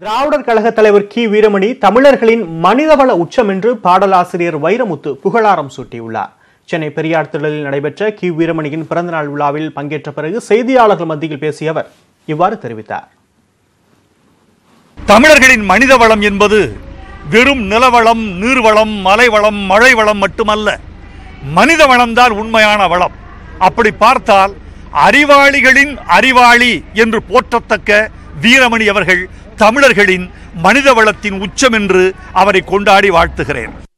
திராவிடர் கழக தலைவர் கி வீரமணி தமிழர்களின் மனிதவள உச்சம் என்று பாடலாசிரியர் வைரமுத்து புகழாரம் சூட்டியுள்ளார் சென்னை பெரியார் திடலில் நடைபெற்ற கி வீரமணியின் பிறந்தநாள் விழாவில் பங்கேற்ற பிறகு செய்தியாளர்கள் மத்தியில் பேசிய அவர் இவ்வாறு தெரிவித்தார் தமிழர்களின் மனித வளம் என்பது வெறும் நிலவளம் நீர்வளம் மலைவளம் மழை வளம் மட்டுமல்ல மனித வளம்தான் உண்மையான வளம் அப்படி பார்த்தால் அறிவாளிகளின் அறிவாளி என்று போற்றத்தக்க வீரமணி அவர்கள் தமிழர்களின் மனித வளத்தின் உச்சம் என்று அவரை கொண்டாடி வாழ்த்துகிறேன்